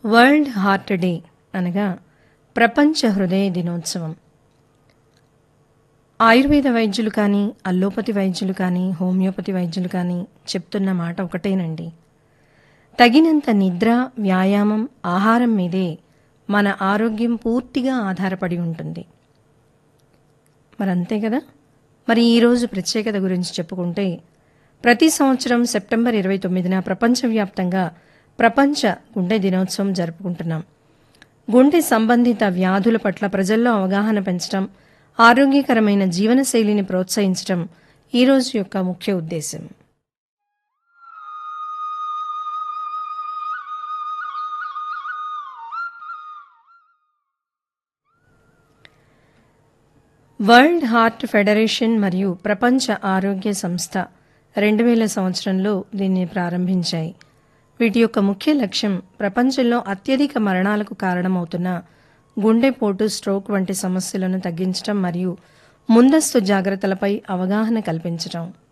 world heart day అనగా ప్రపంచ హృదయ దినోత్సవం ఆయుర్వేద వైద్యులు కానీ అల్లోపతి వైద్యులు కానీ హోమియోపతి వైద్యులు కానీ చెప్తున్న మాట ఒకటేనండి తగినంత నిద్ర వ్యాయామం ఆహారం మీదే మన ఆరోగ్యం పూర్తిగా ఆధారపడి ఉంటుంది మరి అంతే కదా మరి ఈరోజు ప్రత్యేకత గురించి చెప్పుకుంటే ప్రతి సంవత్సరం సెప్టెంబర్ ఇరవై తొమ్మిదిన ప్రపంచవ్యాప్తంగా ప్రపంచ గుండె దినోత్సవం జరుపుకుంటున్నాం గుండె సంబంధిత వ్యాధుల పట్ల ప్రజల్లో అవగాహన పెంచడం ఆరోగ్యకరమైన జీవనశైలిని ప్రోత్సహించడం ఈ రోజు యొక్క ముఖ్య ఉద్దేశం వరల్డ్ హార్ట్ ఫెడరేషన్ మరియు ప్రపంచ ఆరోగ్య సంస్థ రెండు వేల సంవత్సరంలో దీన్ని ప్రారంభించాయి వీటి యొక్క ముఖ్య లక్ష్యం ప్రపంచంలో అత్యధిక మరణాలకు కారణమవుతున్న గుండెపోటు స్ట్రోక్ వంటి సమస్యలను తగ్గించడం మరియు ముందస్తు జాగ్రత్తలపై అవగాహన కల్పించడం